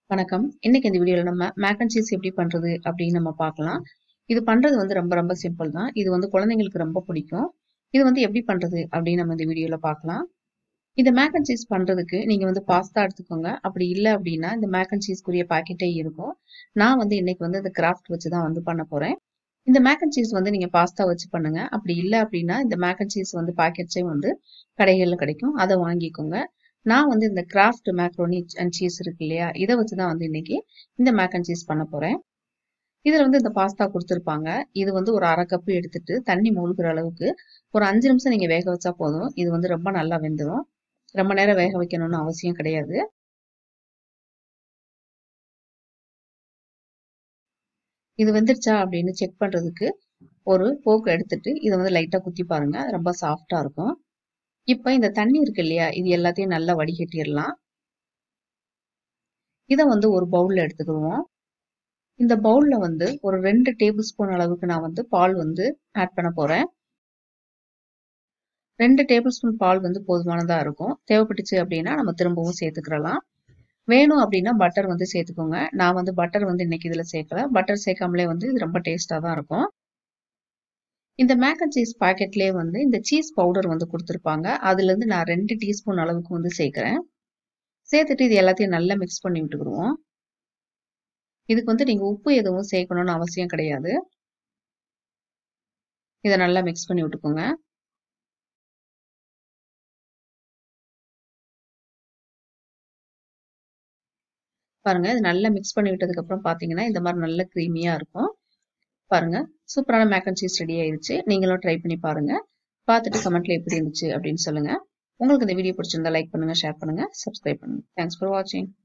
வணக்கம். இன்னைக்கு இந்த வீடியோல நம்ம மேக் அண்ட் சீஸ் எப்படி பண்றது அப்படின்னு நம்ம பார்க்கலாம். இது பண்றது வந்து ரொம்ப ரொம்ப சிம்பிள் தான். இது வந்து குழந்தைங்களுக்கு ரொம்ப பிடிக்கும். இது வந்து எப்படி பண்றது அப்படின்னு நம்ம இந்த வீடியோல பார்க்கலாம். இந்த மேக் அண்ட் சீஸ் பண்றதுக்கு நீங்க வந்து பாஸ்தா எடுத்துக்கோங்க. அப்படி இல்ல அப்படின்னா இந்த மேக் அண்ட் சீஸ்க்குரிய பாக்கெட்டே இருக்கும். நான் வந்து இன்னைக்கு வந்து இந்த கிராஃப்ட் வச்சு தான் வந்து பண்ண போறேன். இந்த மேக் அண்ட் சீஸ் வந்து நீங்க பாஸ்தா வச்சு பண்ணுங்க. அப்படி இல்ல அப்படின்னா இந்த மேக் அண்ட் சீஸ் வந்து பாக்கெட்ஸே வந்து கடைகள்ல கிடைக்கும். அத வாங்கிக்கோங்க. நான் வந்து இந்த கிராஃப்ட் மேக்ரோனி அண்ட் சீஸ் இருக்கு இல்லையா? இத வச்சு தான் வந்து இன்னைக்கு இந்த மேக் அண்ட் சீஸ் பண்ண போறேன். இதுல வந்து இந்த பாஸ்தா குடுத்துருப்பாங்க. இது வந்து ஒரு 1/2 கப் எடுத்துட்டு தண்ணி மூழ்குற அளவுக்கு ஒரு 5 நிமிஷம் நீங்க வேக வச்சா போதும். இது வந்து ரொம்ப நல்லா வெந்துரும். ரொம்ப நேரம் வேக வைக்கணும்னு அவசியம் கிடையாது. இது வெந்துருச்சா அப்படின்னு செக் பண்றதுக்கு ஒரு போக் எடுத்துட்டு இத வந்து லைட்டா குத்தி பாருங்க. ரொம்ப சாஃப்ட்டா இருக்கும். இப்ப இந்த தண்ணி இருக்கு இல்லையா? இது எல்லாத்தையும் நல்லா வடிகட்டிறலாம். இத வந்து ஒரு பவுல்ல எடுத்துக்குருவோம். இந்த பவுல்ல வந்து ஒரு 2 டேபிள் ஸ்பூன் அளவுக்கு நான் வந்து பால் வந்து ஆட் பண்ண போறேன். 2 டேபிள் ஸ்பூன் பால் வந்து போதுமானதா இருக்கும். தேவைப்பட்டுச்சு அப்படின்னா நம்ம திரும்பவும் சேர்த்துக்கிறலாம். வேணும் அப்படின்னா பட்டர் வந்து சேர்த்துக்கோங்க. நான் வந்து பட்டர் வந்து இன்னைக்கு இதுல சேர்க்கல. பட்டர் சேர்க்காமலே வந்து இது ரொம்ப டேஸ்ட்டா தான் இருக்கும். இந்த மேக் அண்ட் சீஸ் பாக்கெட்லயே வந்து இந்த சீஸ் பவுடர் வந்து குடுத்துருப்பாங்க. அதுலருந்து நான் 2 டீஸ்பூன் அளவுக்கு வந்து சேர்க்கிறேன். சேர்த்துட்டு இது எல்லாத்தையும் நல்லா மிக்ஸ் பண்ணி விட்டுக்குருவோம். இதுக்கு வந்து நீங்க உப்பு எதுவும் சேர்க்கணும்னு அவசியம் கிடையாது. இத நல்லா மிக்ஸ் பண்ணி விட்டுக்கோங்க. பாருங்க. இது நல்லா மிக்ஸ் பண்ணி விட்டதுக்கு அப்புறம் பார்த்தீங்கன்னா, இந்த மாரி நல்ல கிரீமியா இருக்கும். பாருங்க. சூப்பரான மேக் அண்ட் சீஸ் ரெடி ஆயிருச்சு. நீங்களும் ட்ரை பண்ணி பாருங்க. பார்த்துட்டு கமெண்ட்ல எப்படி இருந்துச்சு அப்படின்னு சொல்லுங்க. உங்களுக்கு இந்த வீடியோ பிடிச்சிருந்தா லைக் பண்ணுங்க, ஷேர் பண்ணுங்க, சப்ஸ்கிரைப் பண்ணுங்க. தேங்க்ஸ் ஃபார் வாட்சிங்.